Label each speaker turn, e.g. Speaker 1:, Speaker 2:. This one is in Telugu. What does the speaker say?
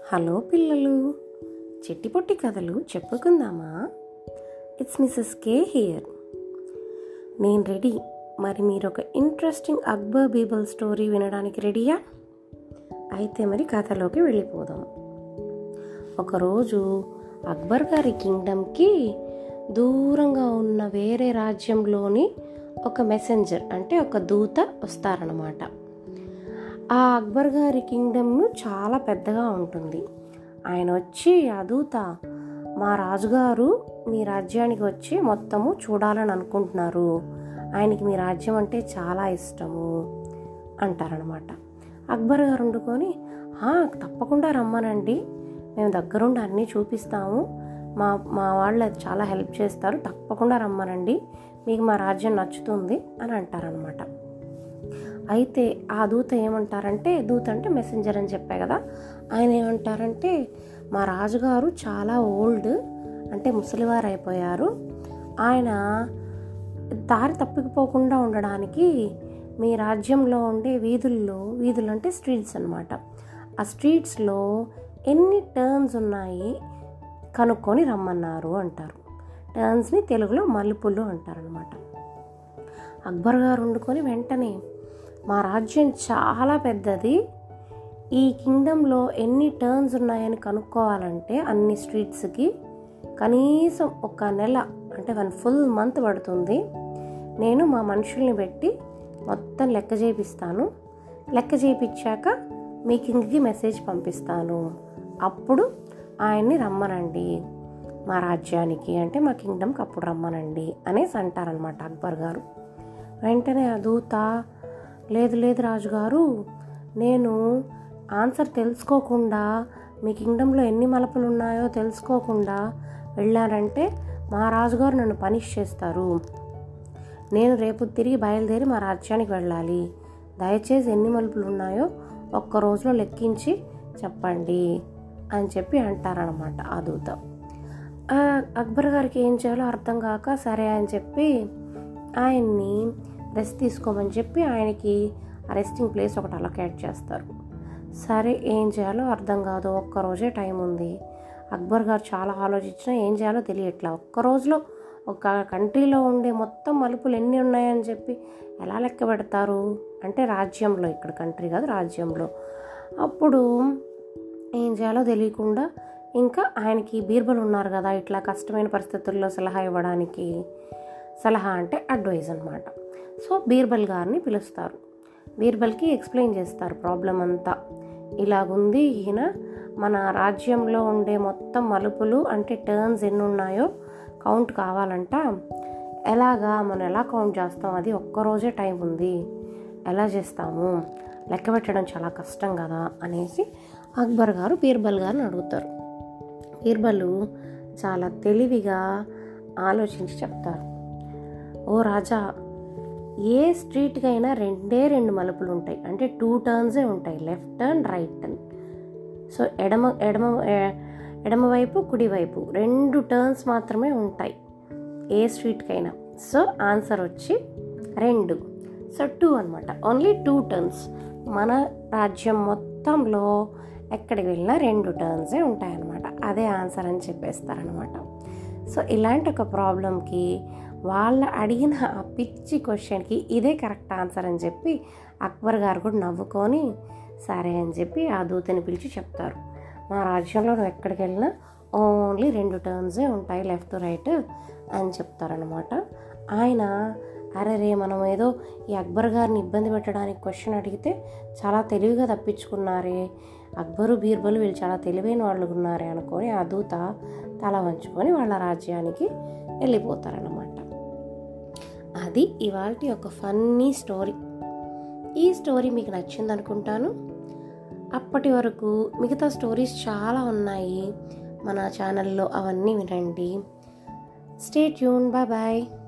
Speaker 1: హలో పిల్లలు చిట్టి పొట్టి కథలు చెప్పుకుందామా ఇట్స్ మిస్సెస్ కే హియర్ నేను రెడీ మరి మీరు ఒక ఇంట్రెస్టింగ్ అక్బర్ బీబల్ స్టోరీ వినడానికి రెడీయా అయితే మరి కథలోకి వెళ్ళిపోదాం ఒకరోజు అక్బర్ గారి కింగ్డమ్కి దూరంగా ఉన్న వేరే రాజ్యంలోని ఒక మెసెంజర్ అంటే ఒక దూత వస్తారనమాట ఆ అక్బర్ గారి కింగ్డమ్ చాలా పెద్దగా ఉంటుంది ఆయన వచ్చి ఆ దూత మా రాజుగారు మీ రాజ్యానికి వచ్చి మొత్తము చూడాలని అనుకుంటున్నారు ఆయనకి మీ రాజ్యం అంటే చాలా ఇష్టము అంటారనమాట అక్బర్ గారు వండుకొని "ఆ, తప్పకుండా రమ్మనండి మేము దగ్గరుండి అన్నీ చూపిస్తాము మా మా వాళ్ళు చాలా హెల్ప్ చేస్తారు తప్పకుండా రమ్మనండి మీకు మా రాజ్యం నచ్చుతుంది అని అంటారనమాట అయితే ఆ దూత ఏమంటారంటే దూత అంటే మెసెంజర్ అని చెప్పా కదా ఆయన ఏమంటారంటే మా రాజుగారు చాలా ఓల్డ్ అంటే ముసలివారు అయిపోయారు ఆయన దారి తప్పిపోకుండా ఉండడానికి మీ రాజ్యంలో ఉండే వీధుల్లో వీధులు అంటే స్ట్రీట్స్ అనమాట ఆ స్ట్రీట్స్లో ఎన్ని టర్న్స్ ఉన్నాయి కనుక్కొని రమ్మన్నారు అంటారు టర్న్స్ని తెలుగులో మలుపులు అంటారనమాట అక్బర్ గారు వండుకొని వెంటనే మా రాజ్యం చాలా పెద్దది ఈ కింగ్డంలో ఎన్ని టర్న్స్ ఉన్నాయని కనుక్కోవాలంటే అన్ని స్ట్రీట్స్కి కనీసం ఒక నెల అంటే వన్ ఫుల్ మంత్ పడుతుంది నేను మా మనుషుల్ని పెట్టి మొత్తం లెక్క చేపిస్తాను లెక్క చేయించాక మీ కింగ్కి మెసేజ్ పంపిస్తాను అప్పుడు ఆయన్ని రమ్మనండి మా రాజ్యానికి అంటే మా కింగ్డమ్కి అప్పుడు రమ్మనండి అనేసి అంటారనమాట అక్బర్ గారు వెంటనే ఆ దూత లేదు లేదు రాజుగారు నేను ఆన్సర్ తెలుసుకోకుండా మీ కింగ్డంలో ఎన్ని మలపలు ఉన్నాయో తెలుసుకోకుండా వెళ్ళానంటే మా రాజుగారు నన్ను పనిష్ చేస్తారు నేను రేపు తిరిగి బయలుదేరి మా రాజ్యానికి వెళ్ళాలి దయచేసి ఎన్ని మలుపులు ఉన్నాయో ఒక్క రోజులో లెక్కించి చెప్పండి అని చెప్పి అంటారనమాట ఆ దూత ఆ అక్బర్ గారికి ఏం చేయాలో అర్థం కాక సరే అని చెప్పి ఆయన్ని రెస్ట్ తీసుకోమని చెప్పి ఆయనకి రెస్టింగ్ ప్లేస్ ఒకటి అలొకేట్ చేస్తారు సరే ఏం చేయాలో అర్థం కాదు ఒక్క రోజే టైం ఉంది అక్బర్ గారు చాలా ఆలోచించినా ఏం చేయాలో తెలియట్లా ఒక్క రోజులో ఒక కంట్రీలో ఉండే మొత్తం మలుపులు ఎన్ని ఉన్నాయని చెప్పి ఎలా లెక్క పెడతారు అంటే రాజ్యంలో ఇక్కడ కంట్రీ కాదు రాజ్యంలో అప్పుడు ఏం చేయాలో తెలియకుండా ఇంకా ఆయనకి బీర్బల్ ఉన్నారు కదా ఇట్లా కష్టమైన పరిస్థితుల్లో సలహా ఇవ్వడానికి సలహా అంటే అడ్వైజ్ అనమాట సో బీర్బల్ గారిని పిలుస్తారు బీర్బల్కి ఎక్స్ప్లెయిన్ చేస్తారు ప్రాబ్లం అంతా ఇలాగుంది ఈయన మన రాజ్యంలో ఉండే మొత్తం మలుపులు అంటే టర్న్స్ ఎన్ని ఉన్నాయో కౌంట్ కావాలంట ఎలాగా మనం ఎలా కౌంట్ చేస్తాం అది ఒక్కరోజే టైం ఉంది ఎలా చేస్తాము లెక్క పెట్టడం చాలా కష్టం కదా అనేసి అక్బర్ గారు బీర్బల్ గారిని అడుగుతారు బీర్బలు చాలా తెలివిగా ఆలోచించి చెప్తారు ఓ రాజా ఏ స్ట్రీట్కి అయినా రెండే రెండు మలుపులు ఉంటాయి అంటే టూ టర్న్సే ఉంటాయి left turn right turn so ఎడమ ఎడమ ఎ- ఎడమవైపు కుడివైపు రెండు టర్న్స్ మాత్రమే ఉంటాయి ఏ స్ట్రీట్కైనా సో ఆన్సర్ వచ్చి రెండు సో టూ అనమాట ఓన్లీ టూ టర్న్స్ మన రాజ్యం మొత్తంలో ఎక్కడికి వెళ్ళినా రెండు టర్న్సే ఉంటాయన్నమాట అదే ఆన్సర్ అని చెప్పేస్తారనమాట సో ఇలాంటి ఒక ప్రాబ్లంకి వాళ్ళు అడిగిన ఆ పిచ్చి క్వశ్చన్కి ఇదే కరెక్ట్ ఆన్సర్ అని చెప్పి అక్బర్ గారు కూడా నవ్వుకొని సరే అని చెప్పి ఆ దూతని పిలిచి చెప్తారు మా రాజ్యంలో నువ్వు ఎక్కడికి వెళ్ళినా ఓన్లీ రెండు టర్న్సే ఉంటాయి లెఫ్ట్ రైట్ అని చెప్తారనమాట ఆయన అరే రే మనం ఏదో ఈ అక్బర్ గారిని ఇబ్బంది పెట్టడానికి క్వశ్చన్ అడిగితే చాలా తెలివిగా తప్పించుకున్నారే అక్బరు బీర్బలు వీళ్ళు చాలా తెలివైన వాళ్ళు ఉన్నారే అనుకొని ఆ దూత తల వంచుకొని వాళ్ళ రాజ్యానికి వెళ్ళిపోతారనమాట అది ఇవాళ ఒక ఫన్నీ స్టోరీ ఈ స్టోరీ మీకు నచ్చింది అనుకుంటాను అప్పటి వరకు మిగతా స్టోరీస్ చాలా ఉన్నాయి మన ఛానల్లో అవన్నీ వినండి స్టే ట్యూన్ బాయ్ బాయ్